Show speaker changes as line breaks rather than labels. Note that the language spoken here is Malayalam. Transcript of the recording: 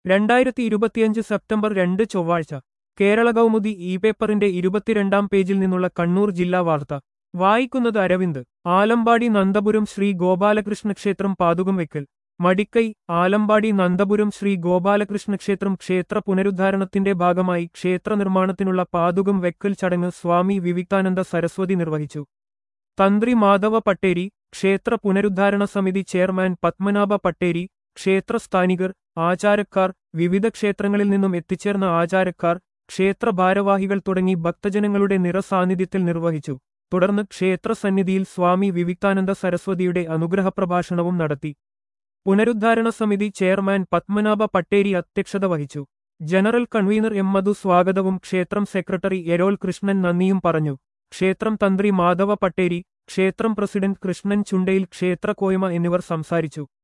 രണ്ടായിരത്തി ഇരുപത്തിയഞ്ച് സെപ്റ്റംബർ രണ്ട് ചൊവ്വാഴ്ച കേരള കൗമുദി ഇ പേപ്പറിന്റെ ഇരുപത്തിരണ്ടാം പേജിൽ നിന്നുള്ള കണ്ണൂർ ജില്ലാ വാർത്ത വായിക്കുന്നത് അരവിന്ദ് ആലമ്പാടി നന്ദപുരം ശ്രീ ഗോപാലകൃഷ്ണ ക്ഷേത്രം പാതുകം വെക്കൽ മടിക്കൈ ആലമ്പാടി നന്ദപുരം ശ്രീ ഗോപാലകൃഷ്ണ ക്ഷേത്രം ക്ഷേത്ര പുനരുദ്ധാരണത്തിന്റെ ഭാഗമായി ക്ഷേത്ര നിർമ്മാണത്തിനുള്ള പാതുകം വെക്കൽ ചടങ്ങ് സ്വാമി വിവിക്താനന്ദ സരസ്വതി നിർവഹിച്ചു തന്ത്രി മാധവ പട്ടേരി ക്ഷേത്ര പുനരുദ്ധാരണ സമിതി ചെയർമാൻ പത്മനാഭ പട്ടേരി ക്ഷേത്രസ്ഥാനികർ ആചാരക്കാർ വിവിധ ക്ഷേത്രങ്ങളിൽ നിന്നും എത്തിച്ചേർന്ന ആചാരക്കാർ ക്ഷേത്ര ഭാരവാഹികൾ തുടങ്ങി ഭക്തജനങ്ങളുടെ നിറസാന്നിധ്യത്തിൽ നിർവഹിച്ചു തുടർന്ന് ക്ഷേത്രസന്നിധിയിൽ സ്വാമി വിവിക്താനന്ദ സരസ്വതിയുടെ അനുഗ്രഹപ്രഭാഷണവും നടത്തി പുനരുദ്ധാരണ സമിതി ചെയർമാൻ പത്മനാഭ പട്ടേരി അധ്യക്ഷത വഹിച്ചു ജനറൽ കൺവീനർ എം മധു സ്വാഗതവും ക്ഷേത്രം സെക്രട്ടറി എരോൽ കൃഷ്ണൻ നന്ദിയും പറഞ്ഞു ക്ഷേത്രം തന്ത്രി മാധവ പട്ടേരി ക്ഷേത്രം പ്രസിഡന്റ് കൃഷ്ണൻ ചുണ്ടയിൽ ക്ഷേത്ര കോയ്മ എന്നിവർ സംസാരിച്ചു